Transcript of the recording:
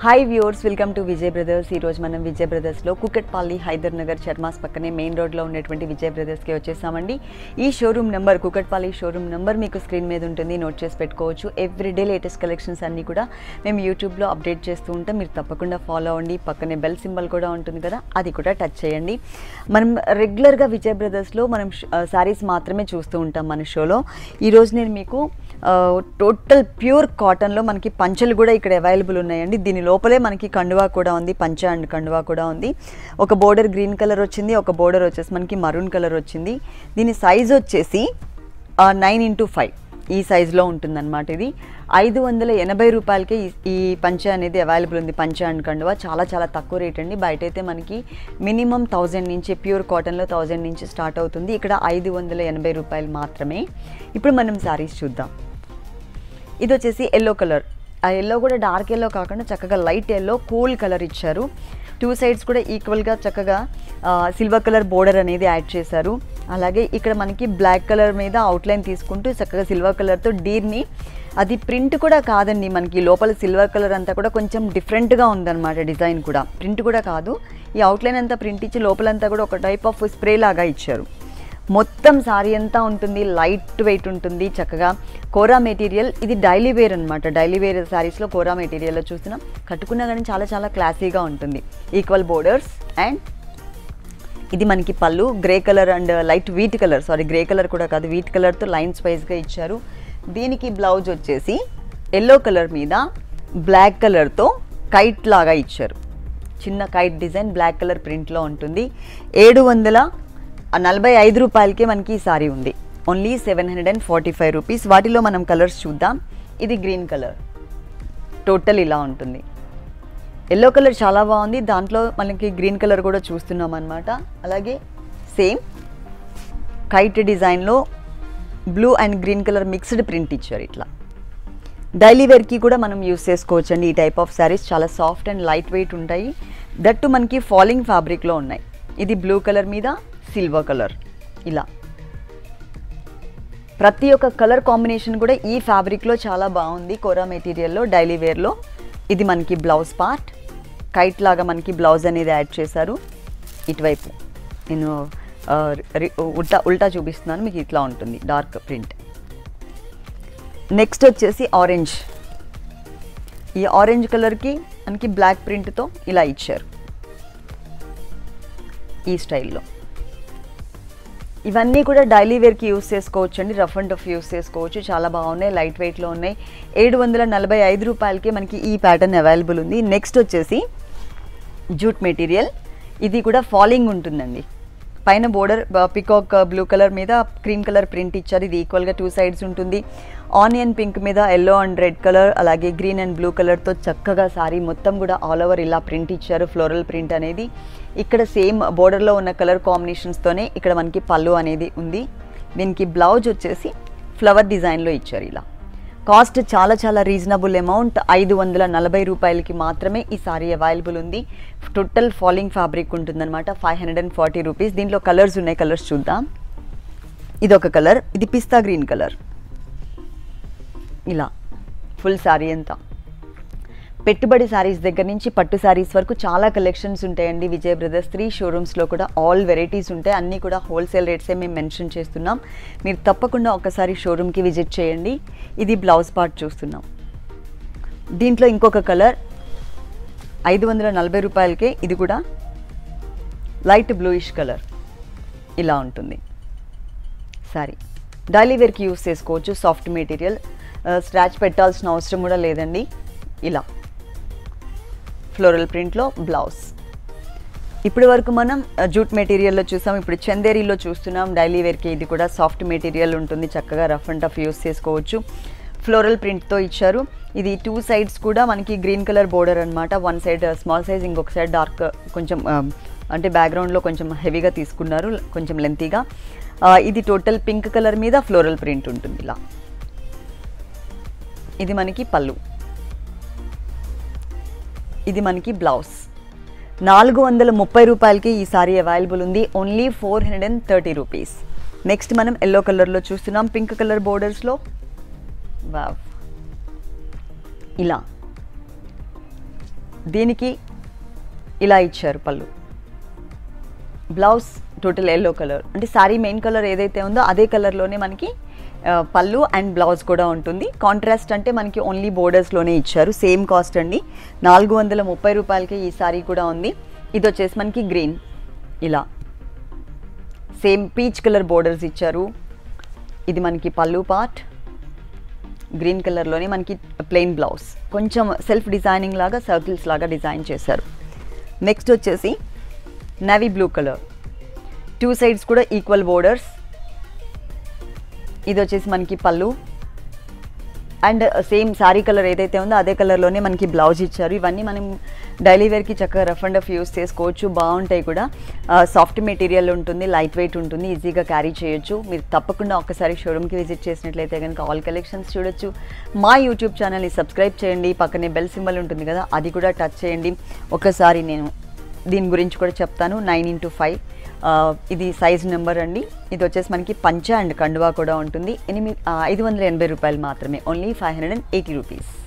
hi viewers welcome to Vijay brothers ఈరోజు మనం విజయ్ బ్రదర్స్లో కుకట్పల్లి హైదర్ నగర్ చర్మాస్ పక్కనే మెయిన్ రోడ్లో ఉన్నటువంటి విజయ్ బ్రదర్స్కి వచ్చేసామండి ఈ showroom number Kukatpally showroom number మీకు స్క్రీన్ మీద ఉంటుంది నోట్ చేసి పెట్టుకోవచ్చు ఎవ్రీడే లేటెస్ట్ కలెక్షన్స్ అన్నీ కూడా మేము యూట్యూబ్లో అప్డేట్ చేస్తూ ఉంటాం మీరు తప్పకుండా ఫాలో అవ్వండి పక్కనే బెల్ సింబల్ కూడా ఉంటుంది కదా అది కూడా టచ్ చేయండి మనం రెగ్యులర్గా విజయ్ బ్రదర్స్లో మనం శారీస్ మాత్రమే చూస్తూ ఉంటాం మన షోలో ఈరోజు నేను మీకు టోటల్ ప్యూర్ కాటన్లో మనకి పంచలు కూడా ఇక్కడ అవైలబుల్ ఉన్నాయండి దీని లోపలే మనకి కండువా కూడా ఉంది పంచ అండ్ కండువా కూడా ఉంది ఒక బోర్డర్ గ్రీన్ కలర్ వచ్చింది ఒక బోర్డర్ వచ్చేసి మనకి మరూన్ కలర్ వచ్చింది దీని సైజ్ వచ్చేసి నైన్ ఇంటూ ఫైవ్ ఈ సైజులో ఉంటుందన్నమాట ఇది ఐదు వందల ఎనభై రూపాయలకే ఈ- ఈ పంచ అనేది అవైలబుల్ ఉంది పంచ అండ్ కండువా చాలా చాలా తక్కువ రేట్ అండి బయట అయితే మనకి మినిమం థౌజండ్ నుంచి ప్యూర్ కాటన్లో థౌజండ్ నుంచి స్టార్ట్ అవుతుంది ఇక్కడ ఐదు వందల ఎనభై రూపాయలు మాత్రమే ఇప్పుడు మనం శారీస్ చూద్దాం ఇది వచ్చేసి ఎల్లో కలర్ ఆ ఎల్లో కూడా డార్క్ ఎల్లో కాకుండా చక్కగా లైట్ ఎల్లో కూల్ కలర్ ఇచ్చారు టూ సైడ్స్ కూడా ఈక్వల్గా చక్కగా సిల్వర్ కలర్ బోర్డర్ అనేది యాడ్ చేశారు అలాగే ఇక్కడ మనకి బ్లాక్ కలర్ మీద అవుట్లైన్ తీసుకుంటూ చక్కగా సిల్వర్ కలర్తో డీర్ని అది ప్రింట్ కూడా కాదండి మనకి లోపల సిల్వర్ కలర్ అంతా కూడా కొంచెం డిఫరెంట్గా ఉందన్నమాట డిజైన్ కూడా ప్రింట్ కూడా కాదు ఈ అవుట్లైన్ అంతా ప్రింట్ ఇచ్చి లోపలంతా కూడా ఒక టైప్ ఆఫ్ స్ప్రే లాగా ఇచ్చారు మొత్తం సారీ అంతా ఉంటుంది లైట్ వెయిట్ ఉంటుంది చక్కగా కోరా మెటీరియల్ ఇది డైలీ వేర్ అనమాట డైలీ వేర్ శారీస్లో కోరా మెటీరియల్లో చూస్తున్నాం కట్టుకున్నా కానీ చాలా చాలా క్లాసీగా ఉంటుంది ఈక్వల్ బోర్డర్స్ అండ్ ఇది మనకి పళ్ళు grey colour and light wheat colour sari grey colour కూడా కాదు వీట్ కలర్తో లైన్స్ వైజ్గా ఇచ్చారు దీనికి బ్లౌజ్ వచ్చేసి ఎల్లో కలర్ మీద బ్లాక్ కలర్తో కైట్ లాగా ఇచ్చారు చిన్న కైట్ డిజైన్ బ్లాక్ కలర్ ప్రింట్లో ఉంటుంది ఏడు వందల నలభై ఐదు రూపాయలకే మనకి ఈ సారీ ఉంది only seven hundred and forty five rupees వాటిలో మనం కలర్స్ చూద్దాం ఇది గ్రీన్ కలర్ టోటల్ ఇలా ఉంటుంది ఎల్లో కలర్ చాలా బాగుంది దాంట్లో మనకి గ్రీన్ కలర్ కూడా చూస్తున్నాం అనమాట అలాగే సేమ్ కైట్ డిజైన్లో blue and green colour mixed print ఇచ్చారు ఇట్లా డైలీ వేర్కి కూడా మనం యూస్ చేసుకోవచ్చండి ఈ టైప్ ఆఫ్ శారీస్ చాలా సాఫ్ట్ అండ్ లైట్ వెయిట్ ఉంటాయి దట్టు మనకి ఫాలింగ్ ఫ్యాబ్రిక్లో ఉన్నాయి ఇది బ్లూ కలర్ మీద సిల్వర్ కలర్ ఇలా ప్రతి ఒక్క కలర్ కాంబినేషన్ కూడా ఈ ఫ్యాబ్రిక్లో చాలా బాగుంది కోరా మెటీరియల్లో డైలీ వేర్లో ఇది మనకి బ్లౌజ్ పార్ట్ కైట్ లాగా మనకి బ్లౌజ్ అనేది యాడ్ చేశారు ఇటువైపు నేను ఆ, రి- ఉల్టా ఉల్టా చూపిస్తున్నాను మీకు ఇట్లా ఉంటుంది డార్క్ ప్రింట్ నెక్స్ట్ వచ్చేసి ఆరెంజ్ ఈ ఆరెంజ్ కలర్కి మనకి బ్లాక్ ప్రింట్తో ఇలా ఇచ్చారు ఈ స్టైల్లో ఇవన్నీ కూడా డైలీ వేర్కి యూస్ చేసుకోవచ్చు అండి రఫ్ అండ్ టఫ్ యూస్ చేసుకోవచ్చు చాలా బాగున్నాయి లైట్ వెయిట్లో ఉన్నాయి ఏడు వందల నలభై ఐదు రూపాయలకి మనకి ఈ ప్యాటర్న్ అవైలబుల్ ఉంది నెక్స్ట్ వచ్చేసి జూట్ మెటీరియల్ ఇది కూడా ఫాలింగ్ ఉంటుందండి పైన బోర్డర్ పికాక్ బ్లూ కలర్ మీద క్రీమ్ కలర్ ప్రింట్ ఇచ్చారు ఇది ఈక్వల్గా టూ సైడ్స్ ఉంటుంది ఆనియన్ పింక్ మీద ఎల్లో అండ్ రెడ్ కలర్ అలాగే గ్రీన్ అండ్ బ్లూ కలర్తో చక్కగా సారీ మొత్తం కూడా ఆల్ ఓవర్ ఇలా ప్రింట్ ఇచ్చారు ఫ్లోరల్ ప్రింట్ అనేది ఇక్కడ సేమ్ బోర్డర్లో ఉన్న కలర్ కాంబినేషన్స్తోనే ఇక్కడ మనకి పళ్ళు అనేది ఉంది దీనికి బ్లౌజ్ వచ్చేసి ఫ్లవర్ డిజైన్లో ఇచ్చారు ఇలా కాస్ట్ చాలా చాలా రీజనబుల్ అమౌంట్ ఐదు వందల నలభై రూపాయలకి మాత్రమే ఈ సారీ అవైలబుల్ ఉంది టోటల్ ఫాలింగ్ ఫ్యాబ్రిక్ ఉంటుందన్నమాట five hundred and forty rupees దీంట్లో కలర్స్ ఉన్నాయి కలర్స్ చూద్దాం ఇది ఒక కలర్ ఇది పిస్తా గ్రీన్ కలర్ ఇలా ఫుల్ శారీ అంతా పెట్టుబడి శారీస్ దగ్గర నుంచి పట్టు శారీస్ వరకు చాలా కలెక్షన్స్ ఉంటాయండి విజయ్ బ్రదర్స్ త్రీ షోరూమ్స్లో కూడా ఆల్ వెరైటీస్ ఉంటాయి అన్నీ కూడా హోల్సేల్ రేట్సే మేము మెన్షన్ చేస్తున్నాం మీరు తప్పకుండా ఒకసారి షోరూమ్కి విజిట్ చేయండి ఇది బ్లౌజ్ పార్ట్ చూస్తున్నాం దీంట్లో ఇంకొక కలర్ ఐదు వందల నలభై రూపాయలకే ఇది కూడా లైట్ బ్లూయిష్ కలర్ ఇలా ఉంటుంది సారీ డైలీ వేర్కి యూస్ చేసుకోవచ్చు సాఫ్ట్ మెటీరియల్ స్క్రాచ్ పెట్టాల్సిన అవసరం కూడా లేదండి ఇలా ఫ్లోరల్ ప్రింట్లో బ్లౌజ్ ఇప్పటి వరకు మనం ఆ, జూట్ మెటీరియల్లో చూసాం ఇప్పుడు చందేరీలో చూస్తున్నాం డైలీ వేర్కి ఇది కూడా సాఫ్ట్ మెటీరియల్ ఉంటుంది చక్కగా రఫ్ అండ్ టఫ్ యూస్ చేసుకోవచ్చు ఫ్లోరల్ ప్రింట్తో ఇచ్చారు ఇది టూ సైడ్స్ కూడా మనకి గ్రీన్ కలర్ బోర్డర్ అనమాట వన్ సైడ్ స్మాల్ సైజ్ ఇంకొక సైడ్ డార్క్ కొంచెం ఆ, అంటే బ్యాక్గ్రౌండ్లో కొంచెం హెవీగా తీసుకున్నారు కొంచెం లెంతీగా ఆ, ఇది టోటల్ పింక్ కలర్ మీద ఫ్లోరల్ ప్రింట్ ఉంటుంది ఇలా ఇది మనకి పళ్ళు ఇది మనకి బ్లౌజ్ నాలుగు వందల ముప్పై రూపాయలకి ఈ సారీ అవైలబుల్ ఉంది only four hundred and thirty rupees next మనం ఎల్లో కలర్లో చూస్తున్నాం పింక్ కలర్ బోర్డర్స్లో వావ్ ఇలా దీనికి ఇలా ఇచ్చారు పళ్ళు బ్లౌజ్ టోటల్ ఎల్లో కలర్ అంటే శారీ మెయిన్ కలర్ ఏదైతే ఉందో అదే కలర్లోనే మనకి ఆ, పళ్ళు అండ్ బ్లౌజ్ కూడా ఉంటుంది కాంట్రాస్ట్ అంటే మనకి ఓన్లీ బోర్డర్స్లోనే ఇచ్చారు సేమ్ కాస్ట్ అండి నాలుగు వందల ముప్పై రూపాయలకి ఈ శారీ కూడా ఉంది ఇది వచ్చేసి మనకి గ్రీన్ ఇలా సేమ్ పీచ్ కలర్ బోర్డర్స్ ఇచ్చారు ఇది మనకి పళ్ళు పార్ట్ గ్రీన్ కలర్లోనే మనకి ప్లెయిన్ బ్లౌజ్ కొంచెం సెల్ఫ్ డిజైనింగ్ లాగా సర్కిల్స్ లాగా డిజైన్ చేశారు నెక్స్ట్ వచ్చేసి navy blue colour two sides కూడా ఈక్వల్ బోర్డర్స్ ఇది వచ్చేసి మనకి పళ్ళు అండ్ సేమ్ శారీ కలర్ ఏదైతే ఉందో అదే కలర్లోనే మనకి బ్లౌజ్ ఇచ్చారు ఇవన్నీ మనం డైలీ వేర్కి చక్కగా రఫ్ అండ్ రఫ్ యూస్ చేసుకోవచ్చు బాగుంటాయి కూడా సాఫ్ట్ మెటీరియల్ ఉంటుంది లైట్ వెయిట్ ఉంటుంది ఈజీగా క్యారీ చేయొచ్చు మీరు తప్పకుండా ఒక్కసారి షోరూమ్కి విజిట్ చేసినట్లయితే కనుక ఆల్ కలెక్షన్స్ చూడొచ్చు మా యూట్యూబ్ ఛానల్ని సబ్స్క్రైబ్ చేయండి పక్కనే బెల్ సింబల్ ఉంటుంది కదా అది కూడా టచ్ చేయండి ఒకసారి నేను దీని గురించి కూడా చెప్తాను నైన్ ఇంటూ ఫైవ్ ఇది సైజ్ నెంబర్ అండి ఇది వచ్చేసి మనకి పంచ అండ్ కండువా కూడా ఉంటుంది ఎనిమిది ఐదు వందల ఎనభై రూపాయలు మాత్రమే only five hundred and eighty rupees